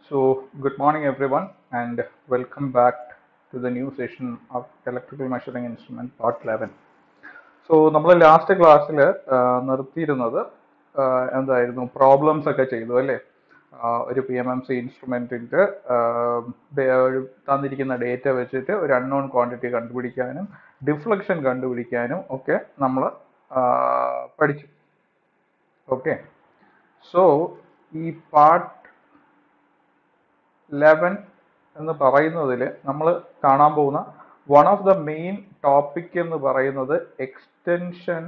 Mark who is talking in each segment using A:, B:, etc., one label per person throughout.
A: So, good morning everyone and welcome back to the new session of Electrical Measuring Instrument Part 11. So നമ്മൾ last ക്ലാസ്സിൽ നിർത്തിയിരുന്നത് ആ, എന്തായിരുന്നു problems ഒക്കെ ചെയ്തു അല്ലേ ആ, ഒരു പി എം എം സി ഇൻസ്ട്രുമെന്റിന്റെ തന്നിരിക്കുന്ന ഡേറ്റ വെച്ചിട്ട് ഒരു അൺനോൺ ക്വാണ്ടിറ്റി കണ്ടുപിടിക്കാനും ഡിഫ്ലക്ഷൻ കണ്ടുപിടിക്കാനും ഒക്കെ നമ്മൾ പഠിച്ചു ഓക്കെ സോ ഈ പാർട്ട് ലെവൻ എന്ന് പറയുന്നതിൽ നമ്മൾ കാണാൻ പോകുന്ന one of the main topic എന്ന് പറയുന്നത് extension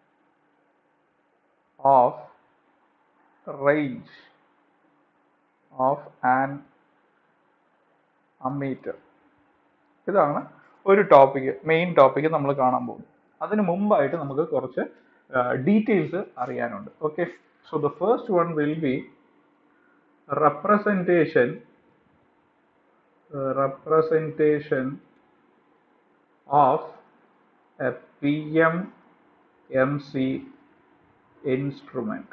A: of range of an ammeter ഇതാണ് ഒരു ടോപ്പിക് മെയിൻ ടോപ്പിക് നമ്മൾ കാണാൻ പോകുന്നത് അതിന് മുമ്പായിട്ട് നമുക്ക് കുറച്ച് ഡീറ്റെയിൽസ് അറിയാനുണ്ട് okay so the first one will be representation uh, representation of a PMMC instrument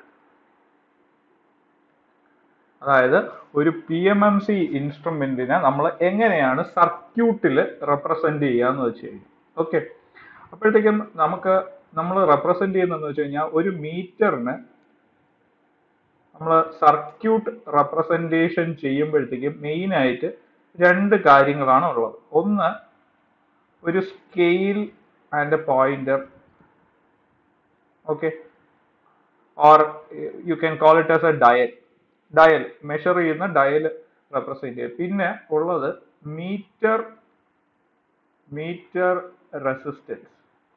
A: അതായത് ഒരു പി എം എം സി ഇൻസ്ട്രുമെന്റിനെ നമ്മൾ എങ്ങനെയാണ് സർക്യൂട്ടിൽ റെപ്രസെന്റ് ചെയ്യുക എന്ന് വെച്ച് കഴിഞ്ഞാൽ ഓക്കെ അപ്പോഴത്തേക്കും നമുക്ക് നമ്മൾ റെപ്രസെന്റ് ചെയ്യുന്നതെന്ന് വെച്ച് കഴിഞ്ഞാൽ ഒരു മീറ്ററിന് നമ്മൾ സർക്യൂട്ട് റെപ്രസെന്റേഷൻ ചെയ്യുമ്പോഴത്തേക്കും മെയിൻ ആയിട്ട് രണ്ട് കാര്യങ്ങളാണ് ഉള്ളത് ഒന്ന് ഒരു scale and pointer okay or you can call it as a dial dial measure ചെയ്യുന്ന ഡയൽ റെപ്രസെന്റ് ചെയ്യും പിന്നെ ഉള്ളത് meter meter resistance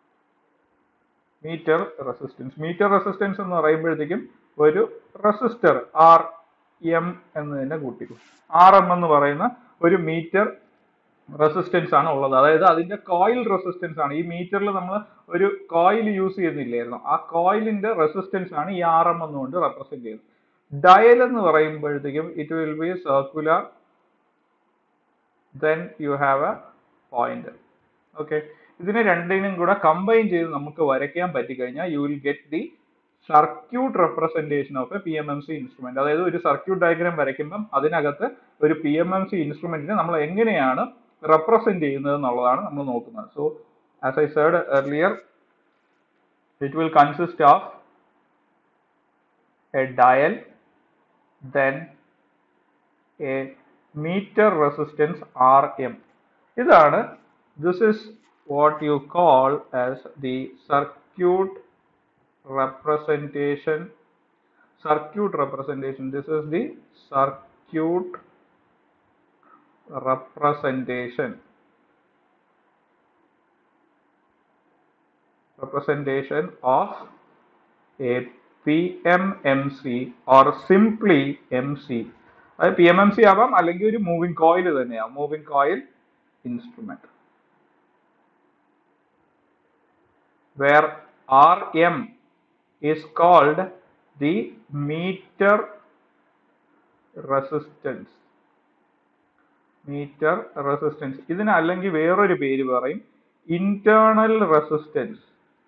A: meter resistance meter resistance എന്ന് പറയുമ്പോഴത്തേക്കും ഒരു റെസിസ്റ്റർ ആർ എം എന്ന് തന്നെ കൂട്ടിക്കും ആർ എം എന്ന് പറയുന്ന ഒരു മീറ്റർ റെസിസ്റ്റൻസ് ആണ് ഉള്ളത് അതായത് അതിന്റെ കോയിൽ റെസിസ്റ്റൻസ് ആണ് ഈ മീറ്ററിൽ നമ്മൾ ഒരു കോയിൽ യൂസ് ചെയ്യുന്നില്ലായിരുന്നു ആ കോയിലിന്റെ റെസിസ്റ്റൻസ് ആണ് ഈ ആർ എം എന്നുകൊണ്ട് റെപ്രസെന്റ് ചെയ്യുന്നത് ഡയൽ എന്ന് പറയുമ്പോഴത്തേക്കും it will be circular then you have a point okay ഇതിനെ രണ്ടിനും കൂടെ കമ്പൈൻ ചെയ്ത് നമുക്ക് വരയ്ക്കാൻ പറ്റിക്കഴിഞ്ഞാൽ you will get the circuit representation of a P M M C instrument അതായത് ഒരു സർക്യൂട്ട് ഡയഗ്രാം വരയ്ക്കുമ്പം അതിനകത്ത് ഒരു പി എം എം സി ഇൻസ്ട്രുമെന്റിനെ നമ്മൾ എങ്ങനെയാണ് റെപ്രസെന്റ് ചെയ്യുന്നത് എന്നുള്ളതാണ് നമ്മൾ നോക്കുന്നത് so as I said earlier it will consist of a dial then a meter resistance R M ഇതാണ് this is what you call as the circuit representation circuit representation this is the circuit representation representation of a PMMC or simply MC അത് P M M C ആവാം അല്ലെങ്കിൽ ഒരു moving coil തന്നെയാവും moving coil instrument where R M is called the meter resistance meter resistance ഇതിന് അല്ലെങ്കിൽ വേറൊരു പേര് പറയും internal resistance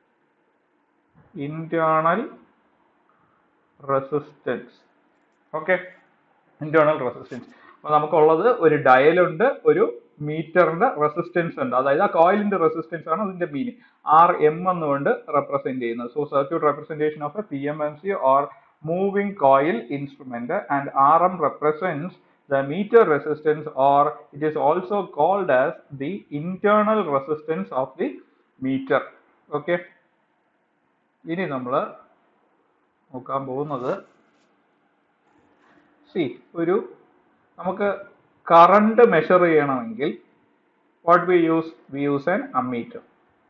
A: internal resistance okay internal resistance അപ്പൊ നമുക്കുള്ളത് ഒരു ഡയൽ ഉണ്ട് ഒരു മീറ്ററിന്റെ റെസിസ്റ്റൻസ് ഉണ്ട് അതായത് ആ കോയിലിന്റെ റെസിസ്റ്റൻസ് ആണ് അതിന്റെ മീനിങ് ആർ എം എന്നുകൊണ്ട് റെപ്രസെന്റ് ചെയ്യുന്നത് so circuit representation of a P M M C or moving coil instrument and R M represents the meter resistance or it is also called as the internal resistance of the meter okay ഇനി നമ്മൾ നോക്കാൻ പോകുന്നത് സി ഒരു നമുക്ക് current measure ചെയ്യണമെങ്കിൽ what we use we use an ammeter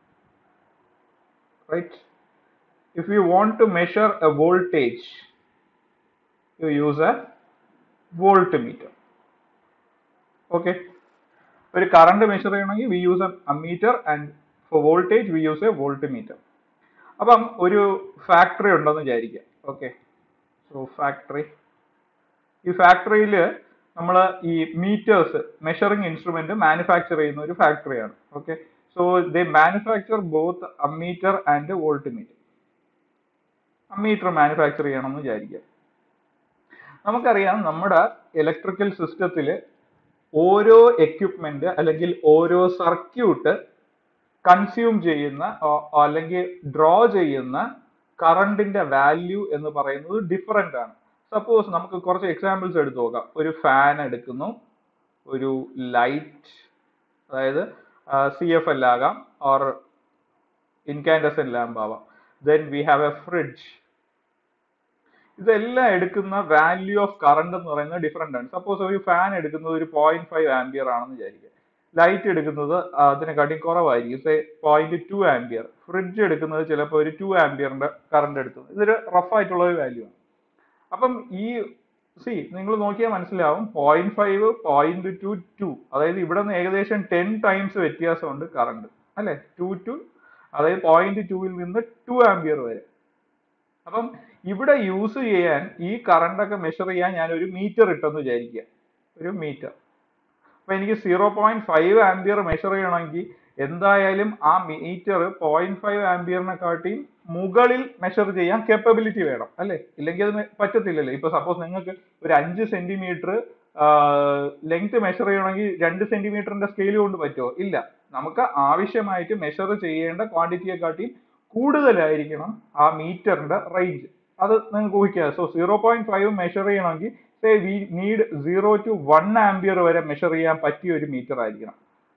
A: right if you want to measure a voltage you use a volt meter okay ഒരു current measure ചെയ്യണമെങ്കിൽ we use a ammeter and for voltage we use a volt meter അപ്പം ഒരു factory ഉണ്ടെന്ന് വിചാരിക്കുക okay so factory ഈ ഫാക്ടറിയിൽ നമ്മൾ ഈ മീറ്റേഴ്സ് മെഷറിംഗ് ഇൻസ്ട്രുമെന്റ് മാനുഫാക്ചർ ചെയ്യുന്ന ഒരു ഫാക്ടറിയാണ് okay so they manufacture both ammeter and volt meter ammeter manufacture ചെയ്യണം എന്ന് വിചാരിക്കുക നമുക്കറിയാം നമ്മുടെ ഇലക്ട്രിക്കൽ സിസ്റ്റത്തിൽ ഓരോ എക്യുപ്മെന്റ് അല്ലെങ്കിൽ ഓരോ സർക്യൂട്ട് കൺസ്യൂം ചെയ്യുന്ന ഓ- അല്ലെങ്കിൽ ഡ്രോ ചെയ്യുന്ന കറണ്ടിന്റെ വാല്യൂ എന്ന് പറയുന്നത് ഡിഫറെന്റ് ആണ് സപ്പോസ് നമുക്ക് കുറച്ച് എക്സാമ്പിൾസ് എടുത്തു നോക്കാം ഒരു ഫാൻ എടുക്കുന്നു ഒരു ലൈറ്റ് അതായത് സി എഫ് എൽ ആകാം ഓർ ഇൻകാൻഡസെന്റ് ലാമ്പ് ആവാം then we have a fridge ഇതെല്ലാം എടുക്കുന്ന വാല്യൂ ഓഫ് കറണ്ട് എന്ന് പറയുന്നത് ഡിഫറെന്റ് ആണ് സപ്പോസ് ഒരു ഫാൻ എടുക്കുന്നത് ഒരു പോയിന്റ് ഫൈവ് ആംബിയർ ആണെന്ന് വിചാരിക്കുക ലൈറ്റ് എടുക്കുന്നത് അതിനെക്കാട്ടി കുറവായിരിക്കും say point two ampere fridge എടുക്കുന്നത് ചിലപ്പോൾ ഒരു ടു ആംബിയറിന്റെ കറണ്ട് എടുക്കുന്നത് ഇതൊരു റഫ് ആയിട്ടുള്ള ഒരു വാല്യൂ ആണ് അപ്പം ഈ സി നിങ്ങൾ നോക്കിയാൽ മനസ്സിലാവും point five point two two അതായത് ഇവിടെ നിന്ന് ഏകദേശം ടെൻ ടൈംസ് വ്യത്യാസമുണ്ട് കറണ്ട് അല്ലെ ടു ടു അതായത് പോയിന്റ് ടുവിൽ നിന്ന് ടു ആംബിയർ വരെ അപ്പം ഇവിടെ യൂസ് ചെയ്യാൻ ഈ കറണ്ട് ഒക്കെ മെഷർ ചെയ്യാൻ ഞാൻ ഒരു മീറ്റർ ഇട്ടെന്ന് വിചാരിക്കുക ഒരു മീറ്റർ അപ്പൊ എനിക്ക് zero point five ampere measure ചെയ്യണമെങ്കിൽ എന്തായാലും ആ മീറ്റർ പോയിന്റ് ഫൈവ് ആംബിയറിനെ കാട്ടി മുകളിൽ മെഷർ ചെയ്യാൻ കേപ്പബിലിറ്റി വേണം അല്ലെ ഇല്ലെങ്കിൽ അത് മെ- പറ്റത്തില്ലല്ലോ ഇപ്പൊ സപ്പോസ് നിങ്ങൾക്ക് ഒരു അഞ്ച് സെന്റിമീറ്റർ ലെങ്ത് മെഷർ ചെയ്യണമെങ്കിൽ രണ്ട് സെന്റിമീറ്ററിന്റെ സ്കെയിൽ കൊണ്ട് പറ്റുമോ ഇല്ല നമുക്ക് ആവശ്യമായിട്ട് മെഷർ ചെയ്യേണ്ട ക്വാണ്ടിറ്റിയെ കാട്ടി കൂടുതലായിരിക്കണം ആ മീറ്ററിന്റെ റേഞ്ച് അത് നിങ്ങൾക്ക് ഊഹിക്കാം so zero point five measure ചെയ്യണമെങ്കിൽ say we need zero to one ampere വരെ മെഷർ ചെയ്യാൻ പറ്റിയ ഒരു മീറ്റർ ആയിരിക്കണം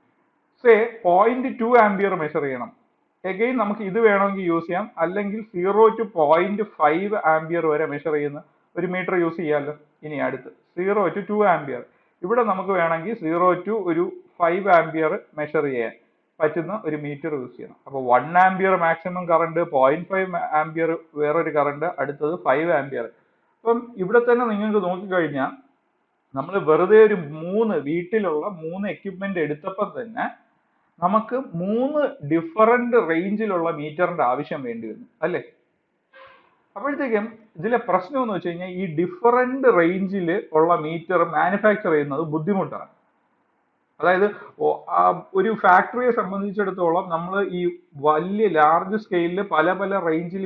A: say point two ampere measure ചെയ്യണം എഗെയിൻ നമുക്ക് ഇത് വേണമെങ്കിൽ യൂസ് ചെയ്യാം അല്ലെങ്കിൽ zero to point five ampere വരെ മെഷർ ചെയ്യുന്ന ഒരു മീറ്റർ യൂസ് ചെയ്യാമല്ലോ ഇനി അടുത്ത് സീറോ ടു ടു ആംബിയർ ഇവിടെ നമുക്ക് വേണമെങ്കിൽ സീറോ ടു ഒരു ഫൈവ് ആംബിയർ മെഷർ ചെയ്യാൻ പറ്റുന്ന ഒരു മീറ്റർ യൂസ് ചെയ്യണം അപ്പോൾ one ampere maximum current point five ampere വേറൊരു കറണ്ട് അടുത്തത് ഫൈവ് ആംബിയർ അപ്പം ഇവിടെ തന്നെ നിങ്ങൾക്ക് നോക്കിക്കഴിഞ്ഞാൽ നമ്മൾ വെറുതെ ഒരു മൂന്ന് വീട്ടിലുള്ള മൂന്ന് എക്യുപ്മെന്റ് എടുത്തപ്പോൾ തന്നെ നമുക്ക് മൂന്ന് ഡിഫറന്റ് റേഞ്ചിലുള്ള മീറ്ററിന്റെ ആവശ്യം വേണ്ടി വന്നു അല്ലേ അപ്പോഴത്തേക്കും ഇതിലെ പ്രശ്നം എന്ന് വെച്ച് കഴിഞ്ഞാൽ ഈ ഡിഫറന്റ് റേഞ്ചിൽ ഉള്ള മീറ്റർ മാനുഫാക്ചർ ചെയ്യുന്നത് ബുദ്ധിമുട്ടാണ് അതായത് ഓ- ആ ഒരു ഫാക്ടറിയെ സംബന്ധിച്ചിടത്തോളം നമ്മൾ ഈ വലിയ ലാർജ് സ്കെയിലിൽ പല പല റേഞ്ചിൽ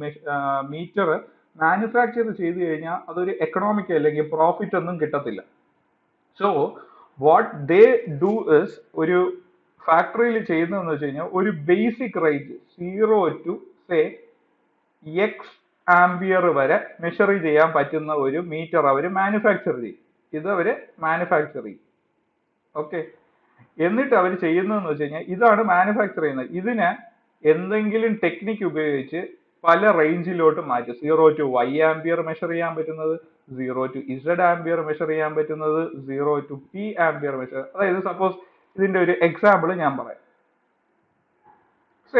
A: മീറ്റർ മാനുഫാക്ചർ ചെയ്തു കഴിഞ്ഞാൽ അതൊരു എക്കണോമിക് അല്ലെങ്കിൽ പ്രോഫിറ്റ് ഒന്നും കിട്ടത്തില്ല so what they do is ഒരു ഫാക്ടറിയിൽ ചെയ്യുന്നതെന്ന് വെച്ച് കഴിഞ്ഞാൽ ഒരു basic range zero to say X ampere വരെ മെഷർ ചെയ്യാൻ പറ്റുന്ന ഒരു മീറ്റർ അവർ മാനുഫാക്ചർ ചെയ്യും ഇത് അവർ മാനുഫാക്ചർ ചെയ്യും ഓക്കെ എന്നിട്ട് അവർ ചെയ്യുന്നതെന്ന് വെച്ച് കഴിഞ്ഞാൽ ഇതാണ് മാനുഫാക്ചർ ചെയ്യുന്നത് ഇതിന് എന്തെങ്കിലും ടെക്നിക്ക് ഉപയോഗിച്ച് പല റേഞ്ചിലോട്ട് മാറ്റും zero to Y ampere measure ചെയ്യാൻ പറ്റുന്നത് zero to Z ampere measure ചെയ്യാൻ പറ്റുന്നത് zero to P ampere measure അതായത് സപ്പോസ് ഇതിന്റെ ഒരു എക്സാമ്പിൾ ഞാൻ പറയാം സേ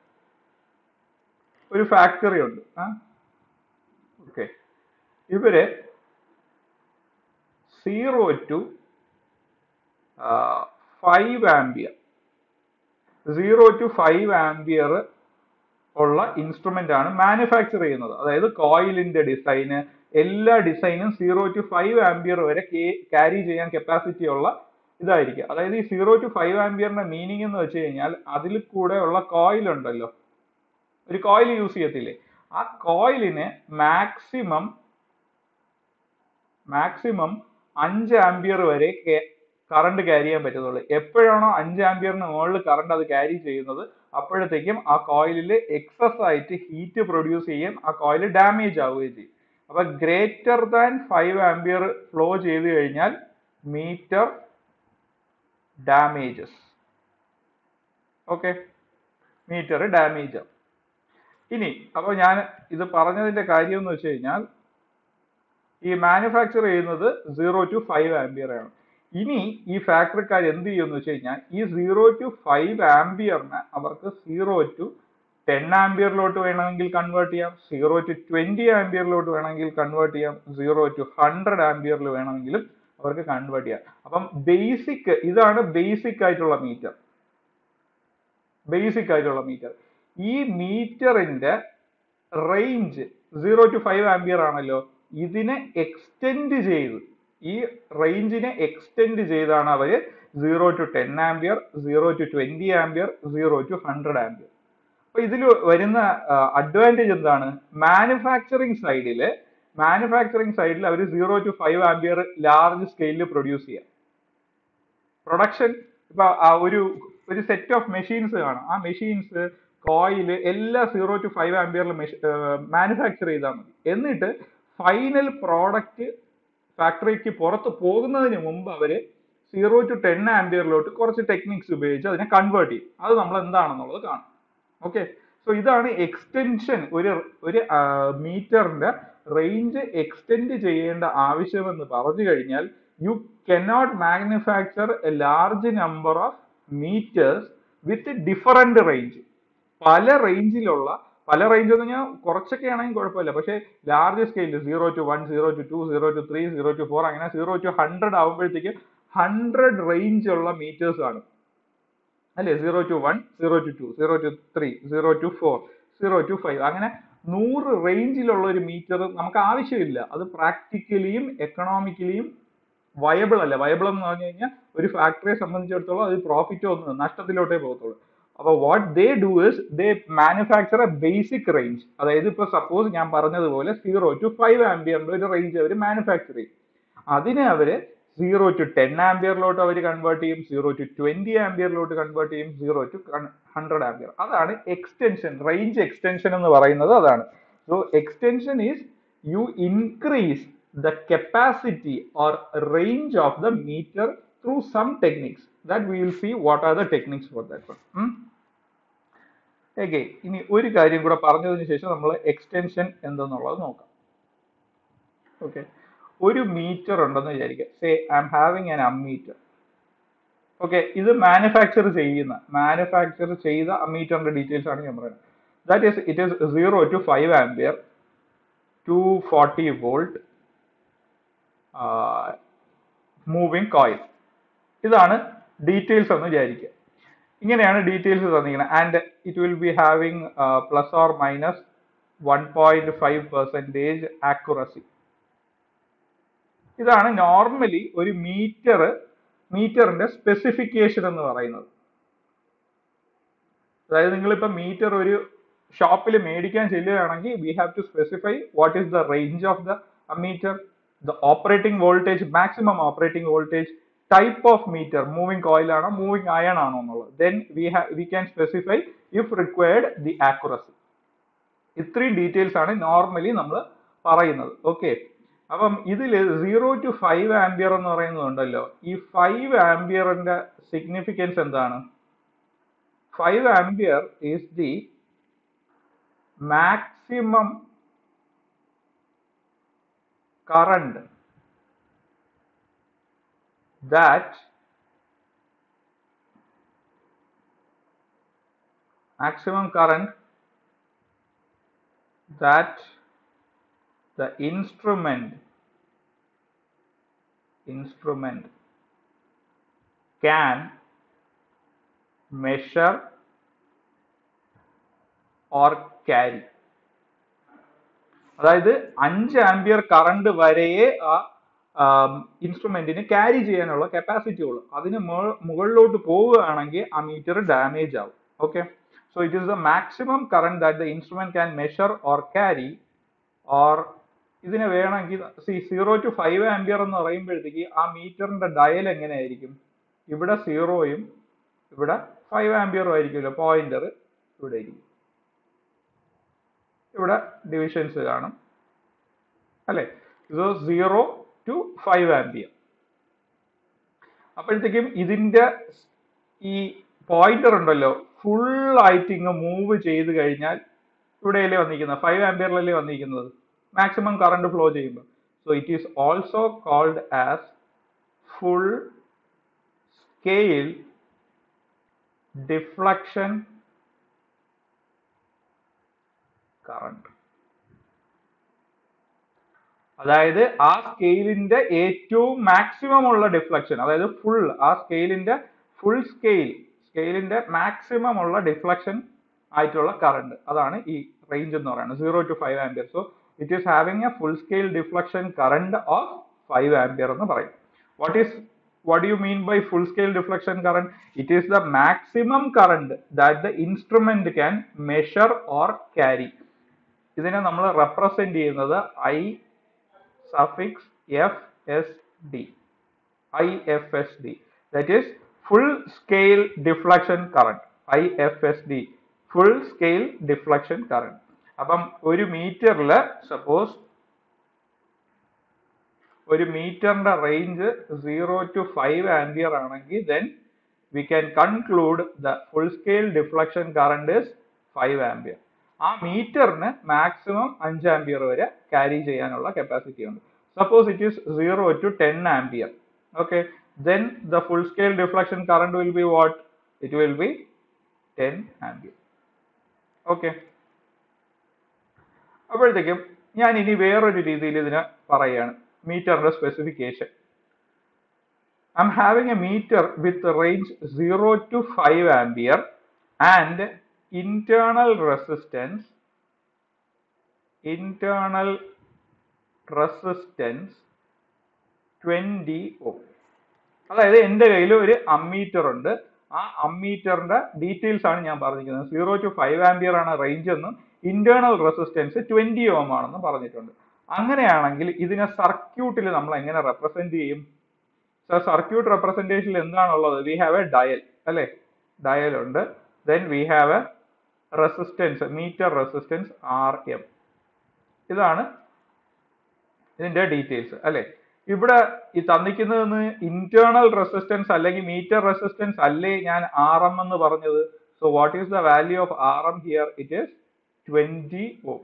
A: ഒരു ഫാക്ടറി ഉണ്ട് ഓക്കെ ഇവര് zero to five ampere zero to five ampere ഉള്ള ഇൻസ്ട്രുമെന്റ് ആണ് മാനുഫാക്ചർ ചെയ്യുന്നത് അതായത് കോയിലിന്റെ ഡിസൈന് എല്ലാ ഡിസൈനും സീറോ ടു ഫൈവ് ആംബിയർ വരെ ക്യാരി ചെയ്യാൻ കപ്പാസിറ്റി ഉള്ള ഇതായിരിക്കും അതായത് ഈ സീറോ ടു ഫൈവ് ആംബിയറിന്റെ മീനിങ് എന്ന് വെച്ച് കഴിഞ്ഞാൽ അതിൽ കൂടെ ഉള്ള കോയിൽ ഉണ്ടല്ലോ ഒരു കോയിൽ യൂസ് ചെയ്യത്തില്ലേ ആ കോയിലിന് മാക്സിമം മാക്സിമം അഞ്ച് ആംബിയർ വരെ കറണ്ട് ക്യാരി ചെയ്യാൻ പറ്റത്തുള്ളൂ എപ്പോഴാണോ അഞ്ച് ആംബിയറിന് മുകളിൽ കറണ്ട് അത് ക്യാരി ചെയ്യുന്നത് അപ്പോഴത്തേക്കും ആ കോയിലിൽ എക്സസ് ആയിട്ട് ഹീറ്റ് പ്രൊഡ്യൂസ് ചെയ്യും ആ കോയിൽ ഡാമേജ് ആവുകയും ചെയ്യും അപ്പൊ greater than five ampere flow ചെയ്ത് കഴിഞ്ഞാൽ meter damages okay meter damage ആവും ഇനി അപ്പൊ ഞാൻ ഇത് പറഞ്ഞതിന്റെ കാര്യം എന്ന് വെച്ച് കഴിഞ്ഞാൽ ഈ മാനുഫാക്ചർ ചെയ്യുന്നത് സീറോ ടു ഫൈവ് ആംബിയർ ആണ് ഇനി ഈ ഫാക്ടറിക്കാർ എന്ത് ചെയ്യുമെന്ന് വെച്ച് കഴിഞ്ഞാൽ ഈ സീറോ ടു ഫൈവ് ആംബിയറിന് അവർക്ക് സീറോ ടു ടെൻ ആംബിയറിലോട്ട് വേണമെങ്കിൽ കൺവേർട്ട് ചെയ്യാം സീറോ ടു ട്വന്റി ആംബിയറിലോട്ട് വേണമെങ്കിൽ കൺവേർട്ട് ചെയ്യാം സീറോ ടു ഹൺഡ്രഡ് ആംബിയറിൽ വേണമെങ്കിലും അവർക്ക് കൺവേർട്ട് ചെയ്യാം അപ്പം ബേസിക് ഇതാണ് ബേസിക് ആയിട്ടുള്ള മീറ്റർ ബേസിക് ആയിട്ടുള്ള മീറ്റർ ഈ മീറ്ററിന്റെ range zero to five ampere ആണല്ലോ ഇതിനെ എക്സ്റ്റെൻഡ് ചെയ്ത് ഈ റേഞ്ചിനെ എക്സ്റ്റെൻഡ് ചെയ്താണ് അവര് zero to ten ampere zero to twenty ampere zero to hundred ampere അപ്പൊ ഇതിൽ വരുന്ന അഡ്വാൻറ്റേജ് എന്താണ് മാനുഫാക്ചറിങ് സൈഡില് മാനുഫാക്ചറിങ് സൈഡിൽ അവർ zero to five ampere large സ്കെയിലിൽ പ്രൊഡ്യൂസ് ചെയ്യാം പ്രൊഡക്ഷൻ ഇപ്പൊ ആ ഒരു ഒരു സെറ്റ് ഓഫ് മെഷീൻസ് കാണും ആ മെഷീൻസ് കോയിൽ എല്ലാം സീറോ ടു ഫൈവ് ആംബിയറിൽ മാനുഫാക്ചർ ചെയ്താൽ മതി എന്നിട്ട് ഫൈനൽ പ്രോഡക്റ്റ് ഫാക്ടറിക്ക് പുറത്ത് പോകുന്നതിന് മുമ്പ് അവര് സീറോ ടു ടെൻ ആംബിയറിലോട്ട് കുറച്ച് ടെക്നിക്സ് ഉപയോഗിച്ച് അതിനെ കൺവേർട്ട് ചെയ്യും അത് നമ്മൾ എന്താണെന്നുള്ളത് കാണും ഓക്കെ സോ ഇതാണ് എക്സ്റ്റൻഷൻ ഒരു ഒരു മീറ്ററിന്റെ റേഞ്ച് എക്സ്റ്റെൻഡ് ചെയ്യേണ്ട ആവശ്യമെന്ന് പറഞ്ഞു കഴിഞ്ഞാൽ you cannot manufacture a large number of meters with different range പല റേഞ്ചിലുള്ള പല റേഞ്ച് എന്ന് പറഞ്ഞാൽ കുറച്ചൊക്കെ ആണെങ്കിൽ കുഴപ്പമില്ല പക്ഷേ ലാർജ് സ്കെയിലിൽ zero to one zero to two zero to three zero to four അങ്ങനെ സീറോ ടു ഹൺഡ്രഡ് ആകുമ്പോഴത്തേക്ക് ഹൺഡ്രഡ് റേഞ്ച് ഉള്ള മീറ്റേഴ്സ് ആണ് അല്ലേ zero to one zero to two zero to three zero to four zero to five അങ്ങനെ നൂറ് റേഞ്ചിലുള്ള ഒരു metre നമുക്ക് ആവശ്യമില്ല അത് പ്രാക്ടിക്കലിയും എക്കണോമിക്കലിയും വയബിൾ അല്ല വയബിൾ എന്ന് പറഞ്ഞു കഴിഞ്ഞാൽ ഒരു ഫാക്ടറിയെ സംബന്ധിച്ചിടത്തോളം അത് പ്രോഫിറ്റോ ഒന്നും നഷ്ടത്തിലോട്ടേ പോകത്തുള്ളൂ അപ്പൊ what they do is they manufacture a basic range അതായത് ഇപ്പൊ സപ്പോസ് ഞാൻ പറഞ്ഞതുപോലെ സീറോ ടു ഫൈവ് ആംബിയറിന്റെ ഒരു റേഞ്ച് അവർ മാനുഫാക്ചർ ചെയ്യും അതിനെ അവര് സീറോ ടു ടെൻ ആംബിയറിലോട്ട് അവർ കൺവേർട്ട് ചെയ്യും സീറോ ടു ട്വന്റി ആംബിയറിലോട്ട് കൺവേർട്ട് ചെയ്യും സീറോ ടു ഹൺഡ്രഡ് ആംബിയർ അതാണ് എക്സ്റ്റൻഷൻ റേഞ്ച് എക്സ്റ്റൻഷൻ എന്ന് പറയുന്നത് അതാണ് so extension is you increase the capacity or range of the meter through some techniques that we will see what are the techniques for that one hmm? okay ഇനി ഒരു കാര്യം കൂടെ പറഞ്ഞതിന് ശേഷം നമ്മൾ എക്സ്റ്റൻഷൻ എന്തെന്നുള്ളത് നോക്കാം ഓക്കെ ഒരു മീറ്റർ ഉണ്ടെന്ന് വിചാരിക്കുക say I'm having an ammeter okay ഇത് മാനുഫാക്ചർ ചെയ്യുന്ന മാനുഫാക്ചർ ചെയ്ത അമ്മീറ്ററിന്റെ ഡീറ്റെയിൽസ് ആണ് ഞാൻ പറയുന്നത് that is it is zero to five ampere two forty volt moving coil ഇതാണ് ഡീറ്റെയിൽസ് എന്ന് വിചാരിക്കുക ഇങ്ങനെയാണ് ഡീറ്റെയിൽസ് തന്നിരിക്കുന്നത് and it will be having plus or minus one point five percentage accuracy ഇതാണ് നോർമലി ഒരു മീറ്റർ മീറ്ററിന്റെ സ്പെസിഫിക്കേഷൻ എന്ന് പറയുന്നത് അതായത് നിങ്ങളിപ്പോ മീറ്റർ ഒരു ഷോപ്പിൽ മേടിക്കാൻ ചെല്ലുകയാണെങ്കിൽ we have to specify what is the range of the meter the operating voltage maximum operating voltage type of meter moving coil ആണോ moving iron ആണോ എന്നുള്ളത് then we have we can specify if required the accuracy ഇത്രയും details ആണ് normally നമ്മൾ പറയുന്നത് okay അപ്പം ഇതിൽ zero to five ampere എന്ന് പറയുന്നുണ്ടല്ലോ ഈ ഫൈവ് ആംബിയറിന്റെ സിഗ്നിഫിക്കൻസ് എന്താണ് five ampere is the maximum current that maximum current that the instrument instrument can measure or carry അതായത് അഞ്ച് ആംബിയർ കറണ്ട് വരെയേ ആ ഇൻസ്ട്രുമെന്റിന് ക്യാരി ചെയ്യാനുള്ള കപ്പാസിറ്റി ഉള്ളൂ അതിന് മുകളിലോട്ട് പോവുകയാണെങ്കിൽ ആ മീറ്റർ ഡാമേജ് ആവും okay so it is the maximum current that the instrument can measure or carry or ഇതിനെ വേണമെങ്കിൽ see zero to five ampere എന്ന് പറയുമ്പോഴത്തേക്ക് ആ മീറ്ററിന്റെ ഡയൽ എങ്ങനെയായിരിക്കും ഇവിടെ സീറോയും ഇവിടെ ഫൈവ് ആംബിയറും ആയിരിക്കുമല്ലോ പോയിന്റർ ഇവിടെ ഇരിക്കും ഇവിടെ ഡിവിഷൻസ് കാണും അല്ലെ ഇത് സീറോ ടു ഫൈവ് ആംബിയർ അപ്പോഴത്തേക്കും ഇതിന്റെ ഈ പോയിന്റർ ഉണ്ടല്ലോ ഫുൾ ആയിട്ട് ഇങ്ങ് മൂവ് ചെയ്ത് കഴിഞ്ഞാൽ ഇവിടെയല്ലേ വന്നിരിക്കുന്നത് ഫൈവ് ആംബിയറിലല്ലേ വന്നിരിക്കുന്നത് മാക്സിമം കറണ്ട് ഫ്ലോ ചെയ്യുമ്പോൾ so it is also called as full scale deflection current അതായത് ആ സ്കെയിലിന്റെ ഏറ്റവും മാക്സിമം ഉള്ള ഡിഫ്ലക്ഷൻ അതായത് ഫുൾ ആ സ്കെയിലിന്റെ ഫുൾ സ്കെയിൽ സ്കെയിലിന്റെ മാക്സിമം ഉള്ള ഡിഫ്ലക്ഷൻ ആയിട്ടുള്ള കറണ്ട് അതാണ് ഈ റേഞ്ച് എന്ന് പറയുന്നത് zero to five ampere so it is having a full scale deflection current of five ampere എന്ന് പറയും what is what do you mean by full scale deflection current it is the maximum current that the instrument can measure or carry ഇതിനെ നമ്മൾ represent ചെയ്യുന്നത് I suffix FSD. IFSD. That is full scale deflection current. IFSD. Full scale deflection current. അപ്പം ഒരു മീറ്ററിൽ suppose ഒരു മീറ്ററിന്റെ range zero to five ampere ആണെങ്കിൽ then we can conclude the full scale deflection current is five ampere ആ മീറ്ററിന് maximum അഞ്ച് ampere വരെ ക്യാരി ചെയ്യാനുള്ള കപ്പാസിറ്റി ഉണ്ട് suppose it is zero to ten ampere okay then the full scale deflection current will be what it will be ten ampere okay അപ്പോഴത്തേക്കും ഞാൻ ഇനി വേറൊരു രീതിയിൽ ഇതിനെ പറയുകയാണ് മീറ്ററിന്റെ specification I'm having a meter with range zero to five ampere and internal resistance internal resistance 20 ohm അതായത് എൻ്റെ കയ്യിൽ ഒരു അമ്മീറ്റർ ഉണ്ട് ആ അമ്മീറ്ററിന്റെ ഡീറ്റെയിൽസ് ആണ് ഞാൻ പറഞ്ഞിരിക്കുന്നത് സീറോ ടു ഫൈവ് ആംബിയർ ആണ് റേഞ്ച് എന്നും ഇന്റേണൽ റെസിസ്റ്റൻസ് ട്വന്റി ഓം ആണെന്നും പറഞ്ഞിട്ടുണ്ട് അങ്ങനെയാണെങ്കിൽ ഇതിനെ സർക്യൂട്ടിൽ നമ്മൾ എങ്ങനെ റെപ്രസെന്റ് ചെയ്യും സോ സർക്യൂട്ട് റെപ്രസെന്റേഷനിൽ എന്താണുള്ളത് വി ഹാവ് എ ഡയൽ അല്ലെ ഡയൽ ഉണ്ട് then we have a resistance meter resistance R M ഇതാണ് ഇതിന്റെ ഡീറ്റെയിൽസ് അല്ലെ ഇവിടെ ഈ തന്നിക്കുന്നതെന്ന് ഇന്റേണൽ റെസിസ്റ്റൻസ് അല്ലെങ്കിൽ മീറ്റർ റെസിസ്റ്റൻസ് അല്ലേ ഞാൻ ആർ എം എന്ന് പറഞ്ഞത് so what is the value of R M here it is twenty ohm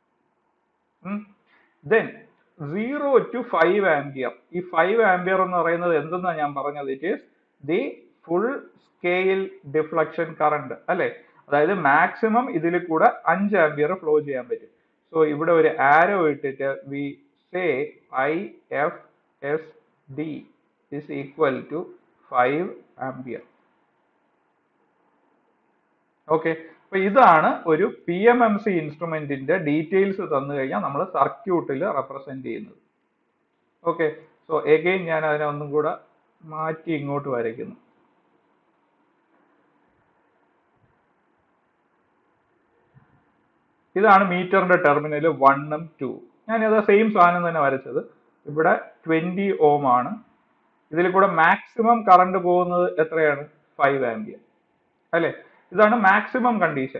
A: then zero to five ampere ഈ ഫൈവ് ആംബിയർ എന്ന് പറയുന്നത് എന്തെന്നാ ഞാൻ പറഞ്ഞത് it is the full scale deflection current അല്ലെ അതായത് മാക്സിമം ഇതിൽ കൂടെ അഞ്ച് ആംബിയർ ഫ്ലോ ചെയ്യാൻ പറ്റും സോ ഇവിടെ ഒരു ആരോ ഇട്ടിട്ട് we say I F S D is equal to five ampere okay അപ്പൊ ഇതാണ് ഒരു പി എം എം സി ഇൻസ്ട്രുമെന്റിന്റെ ഡീറ്റെയിൽസ് തന്നു കഴിഞ്ഞാൽ നമ്മൾ സർക്യൂട്ടിൽ റെപ്രസെന്റ് ചെയ്യുന്നത് ഓക്കെ സോ എഗെയിൻ ഞാൻ അതിനെ ഒന്നും കൂടെ മാറ്റി ഇങ്ങോട്ട് വരയ്ക്കുന്നു ഇതാണ് മീറ്ററിന്റെ ടെർമിനൽ വണ്ണും ടു ഞാൻ ഇത് സെയിം സാധനം തന്നെ വരച്ചത് ഇവിടെ ട്വന്റി ഓം ആണ് ഇതിൽ കൂടെ മാക്സിമം കറണ്ട് പോകുന്നത് എത്രയാണ് ഫൈവ് ആംബിയർ അല്ലെ ഇതാണ് മാക്സിമം കണ്ടീഷൻ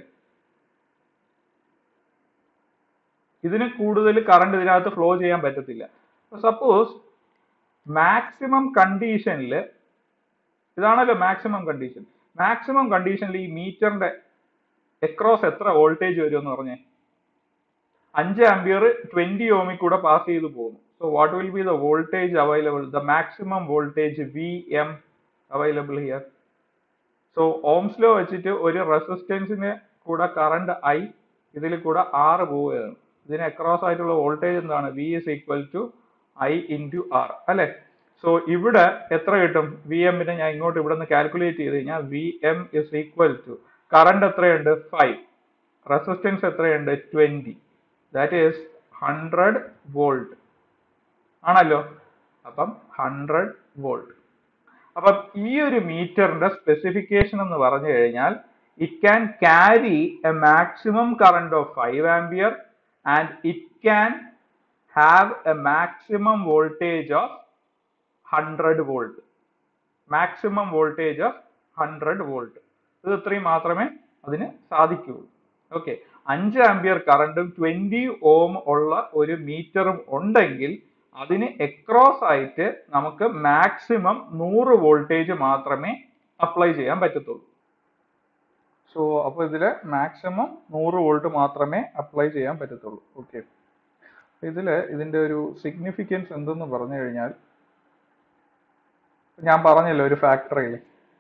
A: ഇതിന് കൂടുതൽ കറണ്ട് ഇതിനകത്ത് ഫ്ലോ ചെയ്യാൻ പറ്റത്തില്ല സപ്പോസ് മാക്സിമം കണ്ടീഷനിൽ ഇതാണല്ലോ മാക്സിമം കണ്ടീഷൻ മാക്സിമം കണ്ടീഷനിൽ ഈ മീറ്ററിന്റെ എക്രോസ് എത്ര വോൾട്ടേജ് വരും എന്ന് പറഞ്ഞേ അഞ്ച് ആംബിയർ ട്വന്റി ഓമിൽ കൂടെ പാസ് ചെയ്ത് പോകുന്നു so what will be the voltage available the maximum voltage V M available here so Ohm's law വെച്ചിട്ട് ഒരു റെസിസ്റ്റൻസിന് കൂടെ കറണ്ട് ഐ ഇതിൽ കൂടെ ആറ് പോവുകയാണ് ഇതിന് അക്രോസ് ആയിട്ടുള്ള വോൾട്ടേജ് എന്താണ് V is equal to I into R അല്ലെ സോ ഇവിടെ എത്ര കിട്ടും വി എമ്മിനെ ഞാൻ ഇങ്ങോട്ട് ഇവിടെ നിന്ന് കാൽക്കുലേറ്റ് ചെയ്ത് കഴിഞ്ഞാൽ V M is equal to current എത്രയുണ്ട് ഫൈവ് റെസിസ്റ്റൻസ് എത്രയുണ്ട് twenty that is hundred volt ആണല്ലോ അപ്പം ഹൺഡ്രഡ് വോൾട്ട് അപ്പം ഈ ഒരു മീറ്ററിന്റെ സ്പെസിഫിക്കേഷൻ എന്ന് പറഞ്ഞു കഴിഞ്ഞാൽ it can carry a maximum current of five ampere and it can have a maximum voltage of hundred volt maximum voltage of hundred volt ഇത് ഇത്രയും മാത്രമേ അതിന് സാധിക്കുകയുള്ളൂ ഓക്കെ അഞ്ച് ആംബിയർ കറണ്ടും ട്വന്റി ഓം ഉള്ള ഒരു മീറ്ററും ഉണ്ടെങ്കിൽ അതിന് എക്രോസ് ആയിട്ട് നമുക്ക് മാക്സിമം നൂറ് വോൾട്ടേജ് മാത്രമേ അപ്ലൈ ചെയ്യാൻ പറ്റത്തുള്ളൂ സോ അപ്പോൾ ഇതില് മാക്സിമം നൂറ് വോൾട്ട് മാത്രമേ അപ്ലൈ ചെയ്യാൻ പറ്റത്തുള്ളൂ ഓക്കെ ഇതില് ഇതിന്റെ ഒരു സിഗ്നിഫിക്കൻസ് എന്തെന്ന് പറഞ്ഞു കഴിഞ്ഞാൽ ഞാൻ പറഞ്ഞല്ലോ ഒരു ഫാക്ടറിയിൽ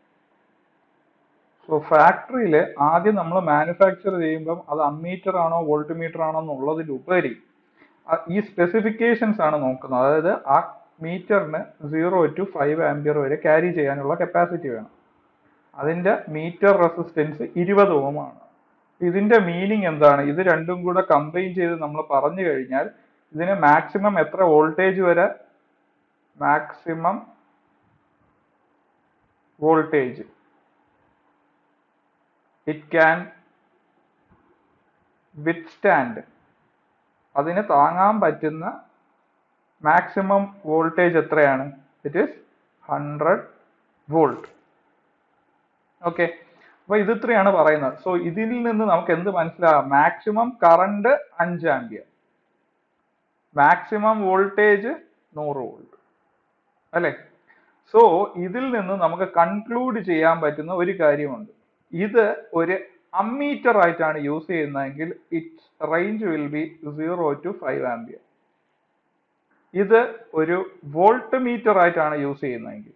A: സോ ഫാക്ടറിയിൽ ആദ്യം നമ്മൾ മാനുഫാക്ചർ ചെയ്യുമ്പം അത് അമ്മീറ്റർ ആണോ വോൾട്ട് മീറ്റർ ആണോ എന്നുള്ളതിലുപരി ആ- ഈ സ്പെസിഫിക്കേഷൻസ് ആണ് നോക്കുന്നത് അതായത് ആ മീറ്ററിന് സീറോ ടു ഫൈവ് ആംബിയർ വരെ ക്യാരി ചെയ്യാനുള്ള കപ്പാസിറ്റി വേണം അതിന്റെ മീറ്റർ റെസിസ്റ്റൻസ് ഇരുപത് ഓം ആണ് ഇതിന്റെ മീനിങ് എന്താണ് ഇത് രണ്ടും കൂടെ കമ്പൈൻ ചെയ്ത് നമ്മൾ പറഞ്ഞു കഴിഞ്ഞാൽ ഇതിന് മാക്സിമം എത്ര വോൾട്ടേജ് വരെ maximum voltage it can withstand അതിന് താങ്ങാൻ പറ്റുന്ന മാക്സിമം വോൾട്ടേജ് എത്രയാണ് it is hundred volt okay അപ്പൊ ഇത് ഇത്രയാണ് പറയുന്നത് സോ ഇതിൽ നിന്ന് നമുക്ക് എന്ത് മനസ്സിലാകാം മാക്സിമം കറണ്ട് അഞ്ച് ആംബിയർ മാക്സിമം വോൾട്ടേജ് നൂറ് വോൾട്ട് അല്ലെ സോ ഇതിൽ നിന്ന് നമുക്ക് കൺക്ലൂഡ് ചെയ്യാൻ പറ്റുന്ന ഒരു കാര്യമുണ്ട് ഇത് ഒരു അമ്മീറ്റർ ആയിട്ടാണ് യൂസ് ചെയ്യുന്നതെങ്കിൽ its range will be zero to five ampere ഇത് ഒരു വോൾട്ട് മീറ്റർ ആയിട്ടാണ് യൂസ് ചെയ്യുന്നതെങ്കിൽ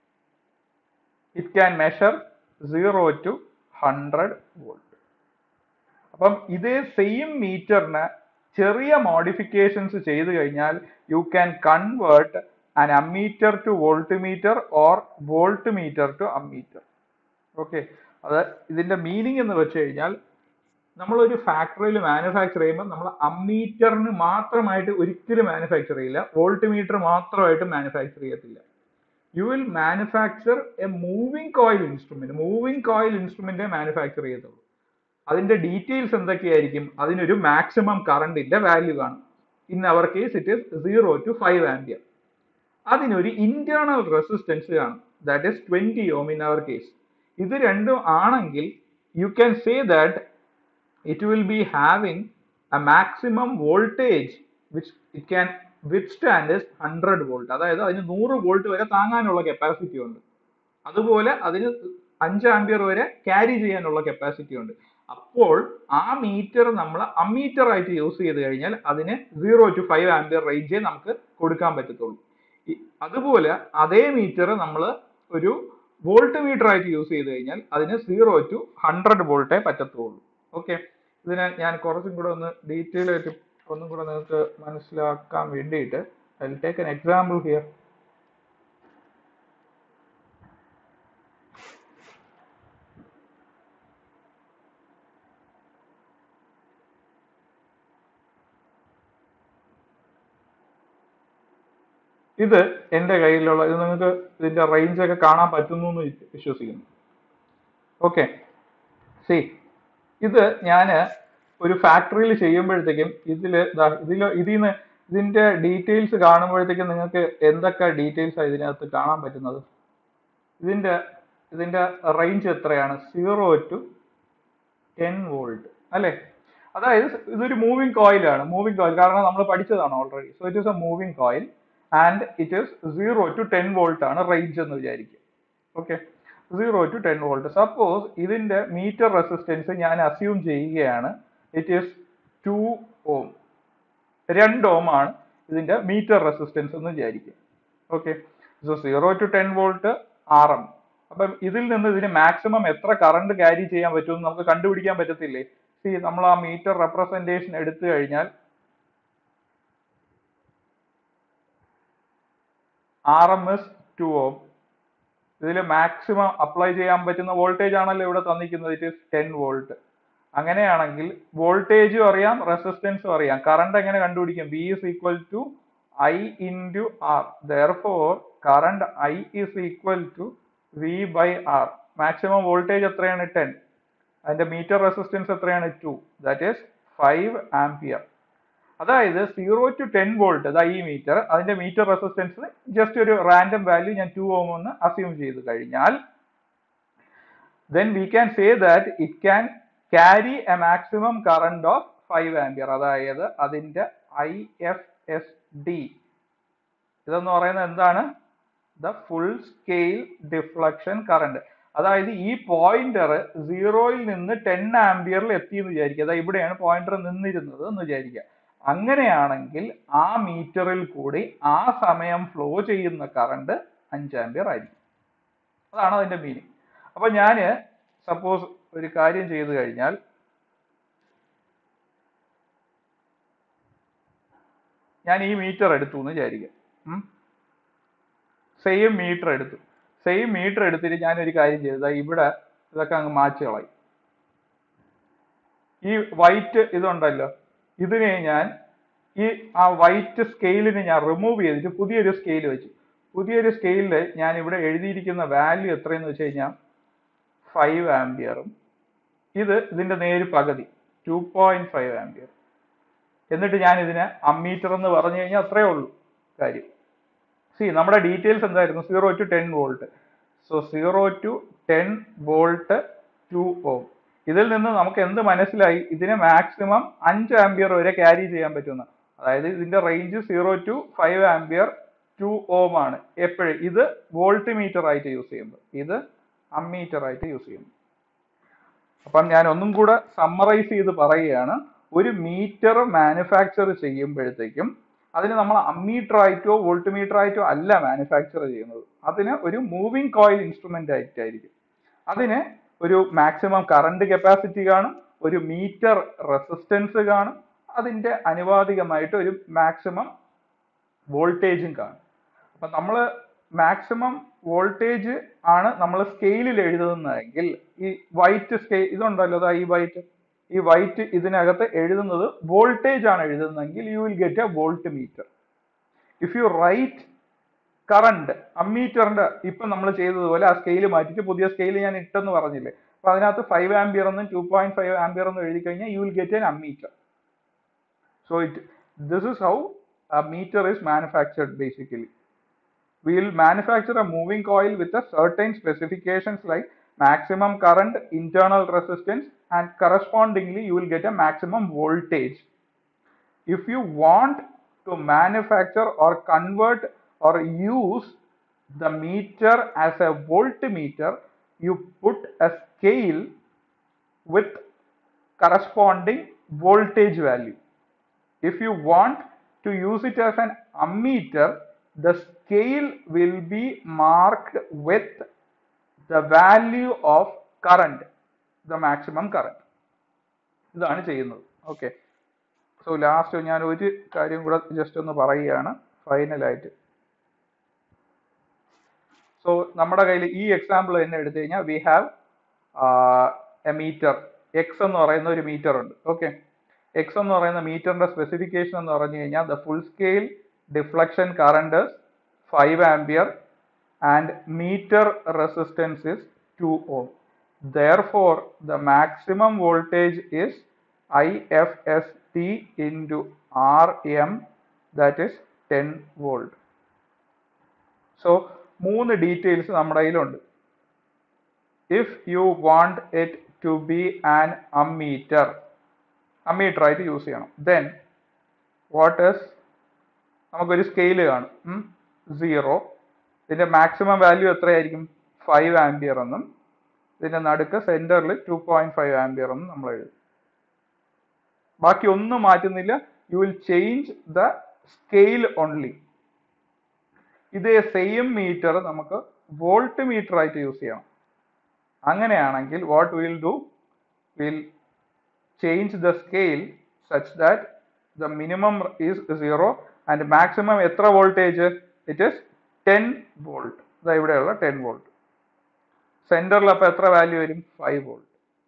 A: it can measure zero to hundred volt അപ്പം ഇതേ സെയിം മീറ്ററിന് ചെറിയ മോഡിഫിക്കേഷൻസ് ചെയ്തു കഴിഞ്ഞാൽ you can convert an ammeter to voltmeter or voltmeter to ammeter okay അത് ഇതിന്റെ മീനിങ് എന്ന് വെച്ച് കഴിഞ്ഞാൽ നമ്മളൊരു ഫാക്ടറിയിൽ മാനുഫാക്ചർ ചെയ്യുമ്പോൾ നമ്മൾ അമ്മീറ്ററിന് മാത്രമായിട്ട് ഒരിക്കലും മാനുഫാക്ചർ ചെയ്യില്ല വോൾട്ട് മീറ്റർ മാത്രമായിട്ട് മാനുഫാക്ചർ ചെയ്യത്തില്ല you will manufacture a moving coil instrument moving coil instrument manufacture ചെയ്യത്തുള്ളൂ അതിന്റെ ഡീറ്റെയിൽസ് എന്തൊക്കെയായിരിക്കും അതിനൊരു മാക്സിമം കറണ്ടിന്റെ വാല്യൂ കാണും in our case it is zero to five ampere അതിനൊരു ഇന്റേണൽ റെസിസ്റ്റൻസ് കാണും that is twenty ohm in our case ഇത് രണ്ടും ആണെങ്കിൽ you can say that it will be having a maximum voltage which it can withstand is hundred volt അതായത് അതിന് നൂറ് volt വരെ താങ്ങാനുള്ള കപ്പാസിറ്റി ഉണ്ട് അതുപോലെ അതിന് അഞ്ച് ആംബിയർ വരെ ക്യാരി ചെയ്യാനുള്ള കപ്പാസിറ്റി ഉണ്ട് അപ്പോൾ ആ മീറ്റർ നമ്മൾ അമ്മീറ്റർ ആയിട്ട് യൂസ് ചെയ്ത് കഴിഞ്ഞാൽ അതിന് സീറോ ടു ഫൈവ് ആംബിയർ റേഞ്ചേ നമുക്ക് കൊടുക്കാൻ പറ്റത്തുള്ളൂ ഈ- അതുപോലെ അതേ മീറ്റർ നമ്മൾ ഒരു വോൾട്ട് മീറ്റർ ആയിട്ട് യൂസ് ചെയ്ത് കഴിഞ്ഞാൽ അതിന് സീറോ ടു ഹൺഡ്രഡ് വോൾട്ടേ പറ്റത്തുള്ളൂ ഓക്കെ ഇതിനെ ഞാൻ കുറച്ചും കൂടെ ഒന്ന് ഡീറ്റെയിൽ ആയിട്ട് ഒന്നും കൂടെ നിങ്ങൾക്ക് മനസ്സിലാക്കാൻ വേണ്ടിയിട്ട് I take an example here ഇത് എൻ്റെ കയ്യിലുള്ള ഇത് നിങ്ങൾക്ക് ഇതിന്റെ റേഞ്ച് ഒക്കെ കാണാൻ പറ്റുന്നു എന്ന് വിശ്വസിക്കുന്നു ഓക്കെ സി ഇത് ഞാൻ ഒരു ഫാക്ടറിയിൽ ചെയ്യുമ്പോഴത്തേക്കും ഇതിൽ ഇതിൽ ഇതിൽ നിന്ന് ഇതിന്റെ ഡീറ്റെയിൽസ് കാണുമ്പോഴത്തേക്കും നിങ്ങൾക്ക് എന്തൊക്കെ ഡീറ്റെയിൽസ് ആണ് ഇതിനകത്ത് കാണാൻ പറ്റുന്നത് ഇതിന്റെ ഇതിന്റെ റേഞ്ച് എത്രയാണ് സീറോ ടു ടെൻ വോൾട്ട് അല്ലെ അതായത് ഇതൊരു മൂവിംഗ് കോയിലാണ് മൂവിംഗ് കോയിൽ കാരണം നമ്മൾ പഠിച്ചതാണ് already so it is a moving coil and it is zero to ten volt ആണ് റേഞ്ച് എന്ന് വിചാരിക്കുക okay zero to ten volt suppose ഇതിന്റെ മീറ്റർ റെസിസ്റ്റൻസ് ഞാൻ അസ്യൂം ചെയ്യുകയാണ് ഇറ്റ് ഈസ് ടു ഓം രണ്ട് ഓം ആണ് ഇതിന്റെ മീറ്റർ റെസിസ്റ്റൻസ് എന്ന് വിചാരിക്കുക okay so zero to ten volt R M അപ്പം ഇതിൽ നിന്ന് ഇതിന് മാക്സിമം എത്ര കറണ്ട് ക്യാരി ചെയ്യാൻ പറ്റുമെന്ന് നമുക്ക് കണ്ടുപിടിക്കാൻ പറ്റത്തില്ലേ സി നമ്മൾ ആ മീറ്റർ റെപ്രസെന്റേഷൻ എടുത്തു കഴിഞ്ഞാൽ R M is two ohm ഇതിൽ മാക്സിമം അപ്ലൈ ചെയ്യാൻ പറ്റുന്ന വോൾട്ടേജ് ആണല്ലോ ഇവിടെ തന്നിരിക്കുന്നത് ഇറ്റ് ഇസ് ടെൻ വോൾട്ട് അങ്ങനെയാണെങ്കിൽ വോൾട്ടേജും അറിയാം റെസിസ്റ്റൻസും അറിയാം കറണ്ട് എങ്ങനെ കണ്ടുപിടിക്കും V is equal to I into R therefore current I is equal to V by R maximum voltage എത്രയാണ് ടെൻ അതിന്റെ മീറ്റർ റെസിസ്റ്റൻസ് എത്രയാണ് two that is five ampere അതായത് സീറോ ടു ടെൻ വോൾട്ട് അതാ ഈ meter അതിന്റെ meter resistance just ഒരു random value ഞാൻ two ohm എന്ന് അസ്യൂം ചെയ്ത് കഴിഞ്ഞാൽ then we can say that it can carry a maximum current of 5 ampere അതായത് അതിന്റെ ഐ എഫ് എസ് ഡി ഇതെന്ന് പറയുന്നത് എന്താണ് the full scale deflection current അതായത് ഈ പോയിന്റർ സീറോയിൽ നിന്ന് ടെൻ ആംപിയറിൽ എത്തി എന്ന് വിചാരിക്കുക അതായത് ഇവിടെയാണ് പോയിന്റർ നിന്നിരുന്നത് എന്ന് വിചാരിക്കുക അങ്ങനെയാണെങ്കിൽ ആ മീറ്ററിൽ കൂടി ആ സമയം ഫ്ലോ ചെയ്യുന്ന കറണ്ട് അഞ്ച് ആംപിയർ ആയിരിക്കും അതാണ് അതിന്റെ മീനിങ് അപ്പൊ ഞാന് സപ്പോസ് ഒരു കാര്യം ചെയ്തു കഴിഞ്ഞാൽ ഞാൻ ഈ മീറ്റർ എടുത്തു എന്ന് വിചാരിക്കാം സെയിം മീറ്റർ എടുത്തു സെയിം മീറ്റർ എടുത്തിട്ട് ഞാൻ ഒരു കാര്യം ചെയ്തു ദാ ഇവിടെ ഇതൊക്കെ അങ്ങ് മാറ്റി കളയും ഈ വൈറ്റ് ഇതുണ്ടല്ലോ ഇതിനെ ഞാൻ ഈ ആ വൈറ്റ് സ്കെയിലിനെ ഞാൻ റിമൂവ് ചെയ്തിട്ട് പുതിയൊരു സ്കെയിൽ വെച്ചു പുതിയൊരു സ്കെയിലിൽ ഞാൻ ഇവിടെ എഴുതിയിരിക്കുന്ന വാല്യൂ എത്രയെന്ന് വെച്ച് കഴിഞ്ഞാൽ ഫൈവ് ആംബിയറും ഇത് ഇതിന്റെ നേര് പകുതി ടു പോയിന്റ് ഫൈവ് ആംബിയർ എന്നിട്ട് ഞാൻ ഇതിനെ അമ്മീറ്റർ എന്ന് പറഞ്ഞു കഴിഞ്ഞാൽ അത്രേ ഉള്ളൂ കാര്യം സി നമ്മുടെ ഡീറ്റെയിൽസ് എന്തായിരുന്നു zero to ten volt so zero to ten volt two ohm ഇതിൽ നിന്ന് നമുക്ക് എന്ത് മനസ്സിലായി ഇതിന് മാക്സിമം അഞ്ച് ആംബിയർ വരെ ക്യാരി ചെയ്യാൻ പറ്റുന്ന അതായത് ഇതിന്റെ range zero to five ampere two ohm ആണ് എപ്പോഴും ഇത് വോൾട്ട് മീറ്റർ ആയിട്ട് യൂസ് ചെയ്യുമ്പോൾ ഇത് അമ്മീറ്റർ ആയിട്ട് യൂസ് ചെയ്യുന്നു അപ്പം ഞാൻ ഒന്നും കൂടെ സമ്മറൈസ് ചെയ്ത് പറയുകയാണ് ഒരു മീറ്റർ മാനുഫാക്ചർ ചെയ്യുമ്പോഴത്തേക്കും അതിന് നമ്മൾ അമ്മീറ്റർ ആയിട്ടോ വോൾട്ട് മീറ്റർ ആയിട്ടോ അല്ല മാനുഫാക്ചർ ചെയ്യുന്നത് അതിന് ഒരു മൂവിങ് കോയിൽ ഇൻസ്ട്രുമെന്റ് ആയിട്ടായിരിക്കും അതിന് ഒരു മാക്സിമം കറണ്ട് കപ്പാസിറ്റി കാണും ഒരു മീറ്റർ റെസിസ്റ്റൻസ് കാണും അതിന്റെ അനുപാതികമായിട്ട് ഒരു മാക്സിമം വോൾട്ടേജും കാണും അപ്പൊ നമ്മൾ മാക്സിമം വോൾട്ടേജ് ആണ് നമ്മൾ സ്കെയിലിൽ എഴുതുന്നതെങ്കിൽ ഈ വൈറ്റ് സ്കെയിൽ ഇതുണ്ടല്ലോ ദാ ഈ വൈറ്റ് ഈ വൈറ്റ് ഇതിനകത്ത് എഴുതുന്നത് വോൾട്ടേജ് ആണ് എഴുതുന്നതെങ്കിൽ you will get a volt meter if you write current അമ്മീറ്ററിന്റെ ഇപ്പം നമ്മൾ ചെയ്തതുപോലെ ആ സ്കെയിൽ മാറ്റിയിട്ട് പുതിയ സ്കെയിൽ ഞാൻ ഇട്ടെന്ന് പറഞ്ഞില്ലേ അപ്പൊ അതിനകത്ത് ഫൈവ് ആംബിയർ എന്നും ടു പോയിന്റ് ഫൈവ് ആംബിയർ എന്നും എഴുതി കഴിഞ്ഞാൽ you will get an ammeter So it this is how a meter is manufactured basically. We will manufacture a moving coil with a certain specifications like maximum current, internal resistance and correspondingly you will get a maximum voltage. If you want to manufacture or convert or use the meter as a voltmeter, you put a scale with corresponding voltage value if you want to use it as an ammeter, the scale will be marked with the value of current, the maximum current. ഇതാണ് ചെയ്യുന്നത് okay so last ഞാൻ ഒരു കാര്യം കൂടെ just ഒന്ന് പറയുകയാണ് ഫൈനലായിട്ട് so നമ്മുടെ കയ്യിൽ ഈ എക്സാമ്പിൾ തന്നെ എടുത്തു കഴിഞ്ഞാൽ we have a meter X എന്ന് പറയുന്ന ഒരു മീറ്റർ ഉണ്ട് ഓക്കെ എക്സ് എന്ന് പറയുന്ന മീറ്ററിന്റെ സ്പെസിഫിക്കേഷൻ എന്ന് പറഞ്ഞു കഴിഞ്ഞാൽ the full scale deflection current five ampere and meter resistance is two ohm therefore the maximum voltage is ifst into rm that is 10 volt so മൂന്ന് ഡീറ്റെയിൽസ് നമ്മുടെ കയ്യിലുണ്ട് if you want it to be an ammeter ammeter ആയിട്ട് use ചെയ്യണം then what is നമുക്കൊരു scale കാണും zero ഇതിന്റെ maximum value എത്രയായിരിക്കും five ampere എന്നും ഇതിന്റെ നടുക്ക് സെന്ററിൽ ടു പോയിന്റ് ഫൈവ് ആംബിയർ എന്നും നമ്മൾ എഴുതും ബാക്കി ഒന്നും മാറ്റുന്നില്ല you will change the scale only ഇതേ സെയിം മീറ്റർ നമുക്ക് വോൾട്ട് മീറ്റർ ആയിട്ട് യൂസ് ചെയ്യണം അങ്ങനെയാണെങ്കിൽ what will do will change the scale such that the minimum is zero and maximum എത്ര voltage it is ten volt ഇതാ ഇവിടെയുള്ള ten volt സെന്ററിൽ അപ്പൊ എത്ര വാല്യൂ വരും ഫൈവ് വോൾട്ട്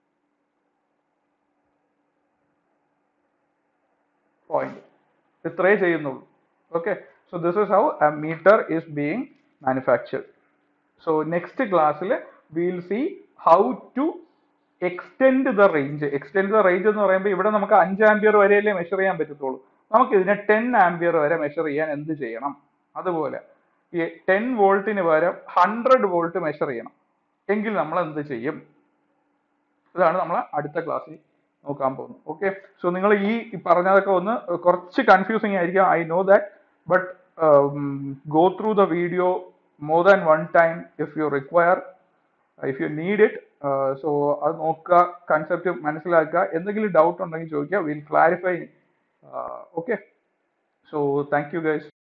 A: പോയിന്റ് ഇത്രേ ചെയ്യുന്നുള്ളൂ okay so this is how a meter is being manufactured so next ക്ലാസ്സിൽ will see how to extend the range extend the range എന്ന് പറയുമ്പോൾ ഇവിടെ നമുക്ക് അഞ്ച് ആംബിയർ വരെയല്ലേ മെഷർ ചെയ്യാൻ പറ്റത്തുള്ളൂ നമുക്ക് ഇതിനെ ടെൻ ആംബിയർ വരെ മെഷർ ചെയ്യാൻ എന്ത് ചെയ്യണം അതുപോലെ ഈ ടെൻ വോൾട്ടിന് പകരം ഹൺഡ്രഡ് വോൾട്ട് മെഷർ ചെയ്യണം എങ്കിൽ നമ്മൾ എന്ത് ചെയ്യും ഇതാണ് നമ്മൾ അടുത്ത ക്ലാസ്സിൽ നോക്കാൻ പോകുന്നത് ഓക്കെ സോ നിങ്ങൾ ഈ പറഞ്ഞതൊക്കെ ഒന്ന് കുറച്ച് കൺഫ്യൂസിങ് ആയിരിക്കും I know that but go through the video more than one time if you require if you need it so അത് നോക്കുക കൺസെപ്റ്റ് മനസ്സിലാക്കുക എന്തെങ്കിലും ഡൗട്ട് ഉണ്ടെങ്കിൽ ചോദിക്കുക will clarify okay so thank you guys